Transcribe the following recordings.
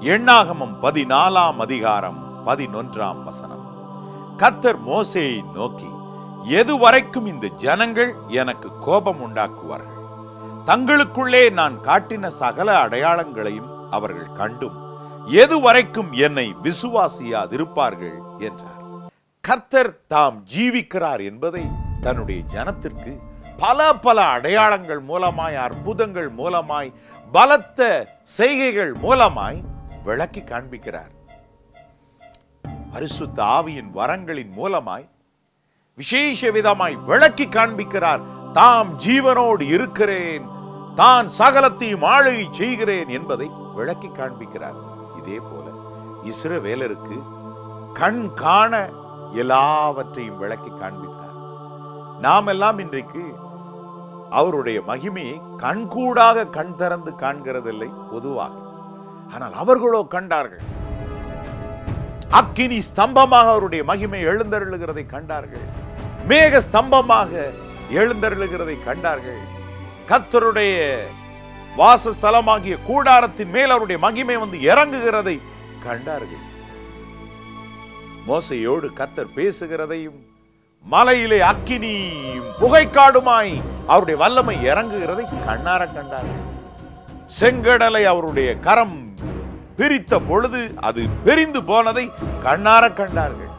எண்ணாகமம் பதினாலாம் அதிகாரம் பதினொன்றாம் வசனம் கத்தர் மோசேயை நோக்கி எதுவரைக்கும் இந்த ஜனங்கள் எனக்கு கோபம் உண்டாக்குவார்கள் தங்களுக்குள்ளே நான் காட்டின சகல அடையாளங்களையும் அவர்கள் கண்டும் எதுவரைக்கும் என்னை விசுவாசியாதிருப்பார்கள் என்றார் கர்த்தர் தாம் ஜீவிக்கிறார் என்பதை தன்னுடைய ஜனத்திற்கு பல பல அடையாளங்கள் மூலமாய் அற்புதங்கள் மூலமாய் பலத்த செய்கைகள் மூலமாய் விளக்கி காண்பிக்கிறார் பரிசுத்த ஆவியின் வரங்களின் மூலமாய் விசேஷ விதமாய் விளக்கி காண்பிக்கிறார் தாம் ஜீவனோடு இருக்கிறேன் தான் சகலத்தையும் ஆளுகை செய்கிறேன் என்பதை விளக்கி காண்பிக்கிறார் இதே போல இஸ்ரவேலருக்கு கண் காண எல்லாவற்றையும் விளக்கி காண்பித்தார் நாம் எல்லாம் இன்றைக்கு அவருடைய மகிமையை கண்கூடாக கண் திறந்து காண்கிறதில்லை பொதுவாக ஆனால் அவர்களோ கண்டார்கள் அக்கினி ஸ்தம்பமாக அவருடைய மகிமை எழுந்தருளுகிறதை கண்டார்கள் மேக ஸ்தம்பமாக எழுந்தருளுகிறதை கண்டார்கள் கர்த்தருடைய வாசஸ்தலமாகிய கூடாரத்தின் மேல் அவருடைய மகிமை வந்து இறங்குகிறதை கண்டார்கள் மோசையோடு கத்தர் பேசுகிறதையும் மலையிலே அக்கினியும் புகைக்காடுமாய் அவருடைய வல்லமை இறங்குகிறதை கண்ணார கண்டார்கள் செங்கடலை அவருடைய கரம் பிரித்த பொழுது அது பிரிந்து போனதை கண்ணார கண்டார்கள்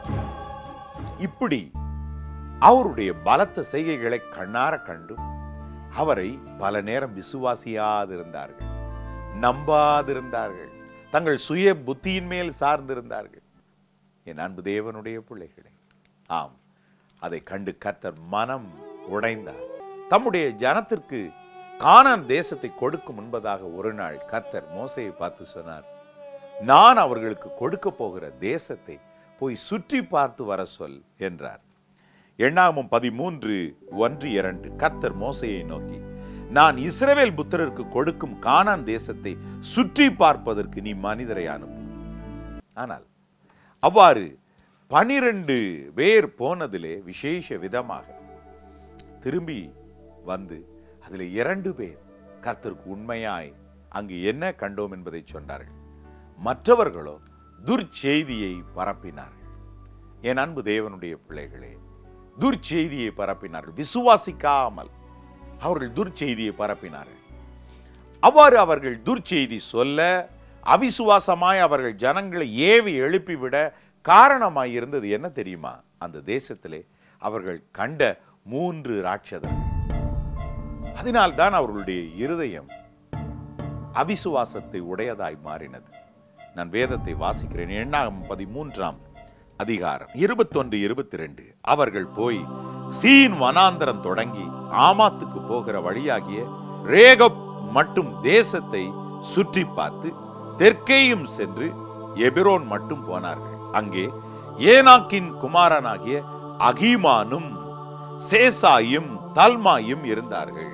இப்படி அவருடைய பலத்த செய்கைகளை கண்ணார கண்டும் அவரை பல நேரம் விசுவாசியாதிருந்தார்கள் நம்பாதிருந்தார்கள் தங்கள் சுய புத்தியின் மேல் சார்ந்திருந்தார்கள் என் அன்பு தேவனுடைய பிள்ளைகளே ஆம் அதை கண்டு கர்த்தர் மனம் உடைந்தார் தம்முடைய ஜனத்திற்கு கானான் தேசத்தை கொடுக்கும் முன்பதாக ஒரு நாள் கர்த்தர் மோசையை பார்த்து சொன்னார் நான் அவர்களுக்கு கொடுக்க போகிற தேசத்தை போய் சுற்றி பார்த்து வர சொல் என்றார் எண்ணாமம் பதிமூன்று ஒன்று இரண்டு கர்த்தர் மோசையை நோக்கி நான் இஸ்ரவேல் புத்திரருக்கு கொடுக்கும் கானான் தேசத்தை சுற்றி பார்ப்பதற்கு நீ மனிதரை அனுப்பு ஆனால் அவ்வாறு பனிரெண்டு பேர் போனதிலே விசேஷ விதமாக திரும்பி வந்து அதில் இரண்டு பேர் கர்த்தருக்கு உண்மையாய் அங்கு என்ன கண்டோம் என்பதை சொன்னார்கள் மற்றவர்களோ துர்ச்செய்தியை பரப்பினார்கள் என் அன்பு தேவனுடைய பிள்ளைகளே துர்ச்செய்தியை பரப்பினார்கள் விசுவாசிக்காமல் அவர்கள் துர்ச்செய்தியை பரப்பினார்கள் அவ்வாறு அவர்கள் துர்ச்செய்தி சொல்ல அவிசுவாசமாய் அவர்கள் ஜனங்களை ஏவி எழுப்பிவிட காரணமாய் இருந்தது என்ன தெரியுமா அந்த தேசத்திலே அவர்கள் கண்ட மூன்று ராட்சதர்கள் அதனால்தான் அவர்களுடைய இருதயம் அவிசுவாசத்தை உடையதாய் மாறினது நான் வேதத்தை வாசிக்கிறேன் எண்ணாம் பதிமூன்றாம் அதிகாரம் இருபத்தொன்று இருபத்தி ரெண்டு அவர்கள் போய் சீன் வனாந்தரம் தொடங்கி ஆமாத்துக்கு போகிற வழியாகிய ரேகப் மட்டும் தேசத்தை சுற்றி பார்த்து தெற்கேயும் சென்று எபிரோன் மட்டும் போனார்கள் அங்கே ஏனாக்கின் குமாரனாகிய அகீமானும் சேசாயும் தல்மாயும் இருந்தார்கள்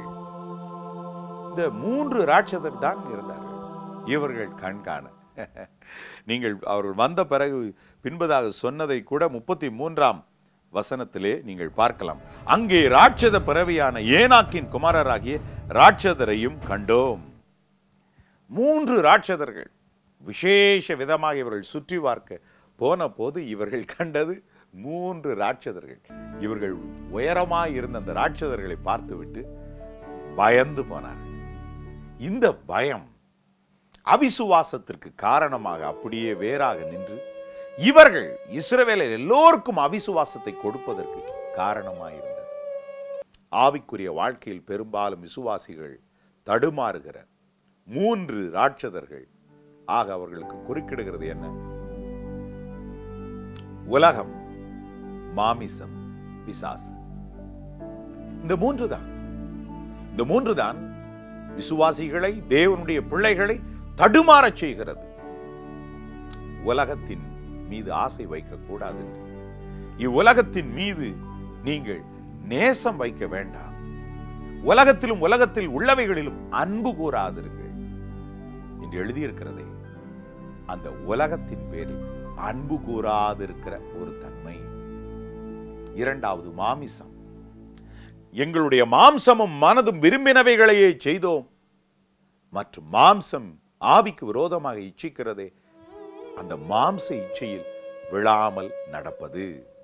இந்த மூன்று ராட்சதர் தான் இருந்தார்கள் இவர்கள் கண்காண நீங்கள் அவர்கள் வந்த பிறகு பின்பதாக சொன்னதை கூட முப்பத்தி மூன்றாம் வசனத்திலே நீங்கள் பார்க்கலாம் அங்கே ராட்சத பிறவியான ஏனாக்கின் குமாரராகிய ராட்சதரையும் கண்டோம் மூன்று ராட்சதர்கள் விசேஷ விதமாக இவர்கள் சுற்றி பார்க்க போன போது இவர்கள் கண்டது மூன்று ராட்சதர்கள் இவர்கள் உயரமாய் இருந்த அந்த ராட்சதர்களை பார்த்துவிட்டு பயந்து போனார்கள் இந்த பயம் அவிசுவாசத்திற்கு காரணமாக அப்படியே வேறாக நின்று இவர்கள் இஸ்ரவேலர் எல்லோருக்கும் அவிசுவாசத்தை கொடுப்பதற்கு காரணமாயிருந்தது ஆவிக்குரிய வாழ்க்கையில் பெரும்பாலும் விசுவாசிகள் தடுமாறுகிற மூன்று ராட்சதர்கள் ஆக அவர்களுக்கு குறுக்கிடுகிறது என்ன உலகம் மாமிசம் பிசாசு இந்த மூன்று தான் இந்த மூன்று தான் விசுவாசிகளை தேவனுடைய பிள்ளைகளை தடுமாறச் செய்கிறது உலகத்தின் மீது ஆசை வைக்க கூடாது இவ்வுலகத்தின் மீது நீங்கள் நேசம் வைக்க வேண்டாம் உலகத்திலும் உலகத்தில் உள்ளவைகளிலும் அன்பு கூறாதிருங்கள் என்று எழுதியிருக்கிறதே அந்த உலகத்தின் பேரில் அன்பு கூறாதிருக்கிற ஒரு தன்மை இரண்டாவது மாமிசம் எங்களுடைய மாம்சமும் மனதும் விரும்பினவைகளையே செய்தோம் மற்றும் மாம்சம் ஆவிக்கு விரோதமாக இச்சிக்கிறதே அந்த மாம்ச இச்சையில் விழாமல் நடப்பது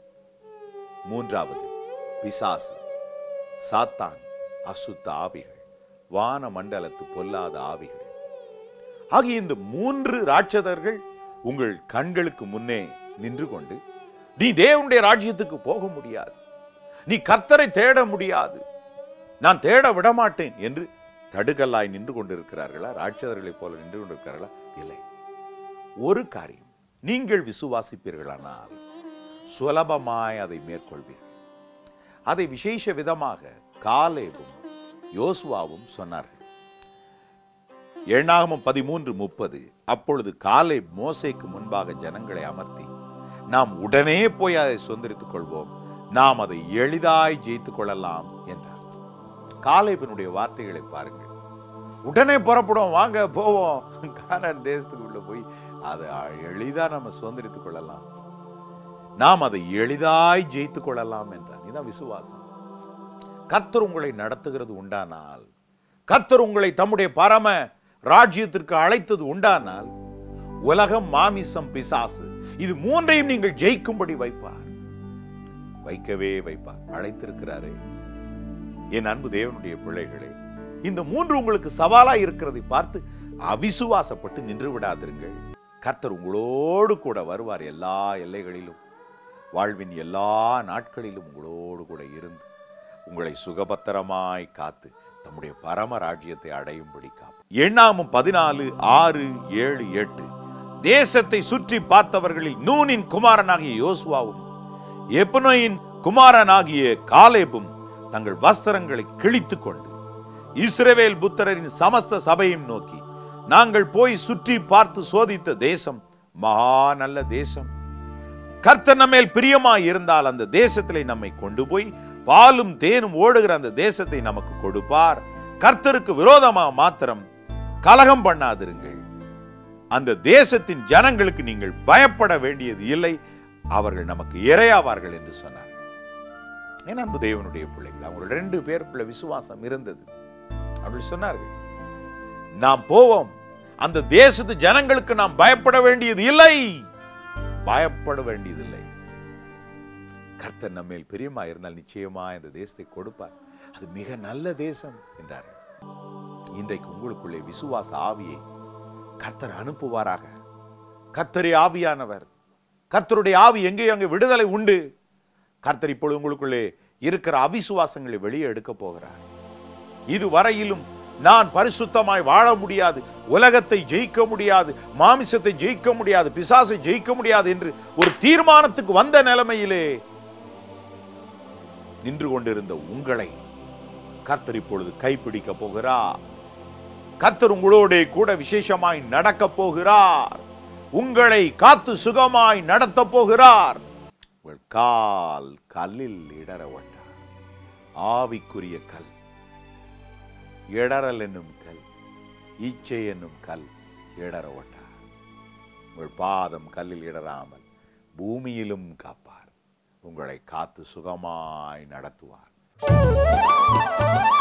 மூன்றாவது பிசாசு சாத்தான் அசுத்த ஆவிகள் வான மண்டலத்து பொல்லாத ஆவிகள் ஆகிய இந்த மூன்று ராட்சதர்கள் உங்கள் கண்களுக்கு முன்னே நின்று கொண்டு நீ தேவனுடைய ராஜ்யத்துக்கு போக முடியாது நீ கர்த்தரை தேட முடியாது நான் தேட விடமாட்டேன் என்று தடுக்கல்லாய் நின்று கொண்டிருக்கிறார்களா ராட்சதர்களைப் போல நின்று கொண்டிருக்கிறார்களா இல்லை ஒரு காரியம் நீங்கள் விசுவாசிப்பீர்களானால் சுலபமாய் அதை மேற்கொள்வீர்கள் அதை விசேஷ விதமாக காலேபும் யோசுவாவும் சொன்னார்கள் எண்ணாகமம் பதிமூன்று முப்பது அப்பொழுது காலை மோசேக்கு முன்பாக ஜனங்களை அமர்த்தி நாம் உடனே போய் அதை சுதந்திரித்துக் கொள்வோம் நாம் அதை எளிதாய் ஜெயித்துக் கொள்ளலாம் என்றார் காலேபினுடைய வார்த்தைகளை பாருங்கள் உடனே புறப்படும் வாங்க போவோம் கானான் தேசத்துக்கு உள்ள போய் அதை எளிதா நம்ம சுதந்திரித்துக் கொள்ளலாம் நாம் அதை எளிதாய் ஜெயித்துக் கொள்ளலாம் என்றார் இதுதான் விசுவாசம் கத்தர் உங்களை நடத்துகிறது உண்டானால் கத்தர் உங்களை தம்முடைய பரம ராஜ்யத்திற்கு அழைத்தது உண்டானால் உலகம் மாமிசம் பிசாசு இது மூன்றையும் நீங்கள் ஜெயிக்கும்படி வைப்பார் வைக்கவே வைப்பார் அழைத்திருக்கிறாரே என் அன்பு தேவனுடைய பிள்ளைகளே இந்த மூன்று உங்களுக்கு சவாலா இருக்கிறதை பார்த்து அவிசுவாசப்பட்டு நின்று விடாதிருங்கள் கர்த்தர் உங்களோடு கூட வருவார் எல்லா எல்லைகளிலும் வாழ்வின் எல்லா நாட்களிலும் உங்களோடு கூட இருந்து உங்களை சுகபத்திரமாய் காத்து தம்முடைய பரம ராஜ்யத்தை அடையும்படி காப்பு எண்ணாமும் பதினாலு ஆறு ஏழு எட்டு தேசத்தை சுற்றி பார்த்தவர்களில் நூனின் குமாரனாகிய யோசுவாவும் எப்னோயின் குமாரனாகிய காலேபும் தங்கள் வஸ்திரங்களை கிழித்துக் கொண்டு இஸ்ரவேல் புத்திரரின் சமஸ்த சபையும் நோக்கி நாங்கள் போய் சுற்றி பார்த்து சோதித்த தேசம் மகா நல்ல தேசம் கர்த்தர் நம்மேல் பிரியமாய் இருந்தால் அந்த தேசத்திலே நம்மை கொண்டு போய் பாலும் தேனும் ஓடுகிற அந்த தேசத்தை நமக்கு கொடுப்பார் கர்த்தருக்கு விரோதமா மாத்திரம் கலகம் பண்ணாதிருங்கள் அந்த தேசத்தின் ஜனங்களுக்கு நீங்கள் பயப்பட வேண்டியது இல்லை அவர்கள் நமக்கு இரையாவார்கள் என்று சொன்னார் என் அன்பு தேவனுடைய பிள்ளைகள் அவங்களோட ரெண்டு பேருக்குள்ள விசுவாசம் இருந்தது அவர்கள் சொன்னார்கள் நாம் போவோம் அந்த தேசத்து ஜனங்களுக்கு நாம் பயப்பட வேண்டியது இல்லை பயப்பட வேண்டியதில்லை கர்த்தர் நம்மேல் பிரியமா இருந்தால் நிச்சயமா இந்த தேசத்தை கொடுப்பார் அது மிக நல்ல தேசம் என்றார்கள் இன்றைக்கு உங்களுக்குள்ளே விசுவாச ஆவியை கர்த்தர் அனுப்புவாராக கர்த்தரே ஆவியானவர் கர்த்தருடைய ஆவி எங்கே அங்கே விடுதலை உண்டு கர்த்தர் இப்பொழுது உங்களுக்குள்ளே இருக்கிற அவிசுவாசங்களை வெளியே எடுக்க போகிறார் இதுவரையிலும் நான் பரிசுத்தமாய் வாழ முடியாது உலகத்தை ஜெயிக்க முடியாது மாமிசத்தை ஜெயிக்க முடியாது பிசாசை ஜெயிக்க முடியாது என்று ஒரு தீர்மானத்துக்கு வந்த நிலைமையிலே நின்று கொண்டிருந்த உங்களை கர்த்தர் இப்பொழுது கைப்பிடிக்க போகிறார் கர்த்தர் உங்களோட கூட விசேஷமாய் நடக்க போகிறார் உங்களை காத்து சுகமாய் நடத்த போகிறார் உங்கள் கால் கல்லில் இடற ஒட்டார் ஆவிக்குரிய கல் இடறல் என்னும் கல் ஈச்சை என்னும் கல் இடற ஒட்டார் உங்கள் பாதம் கல்லில் இடராமல் பூமியிலும் காப்பார் உங்களை காத்து சுகமாய் நடத்துவார்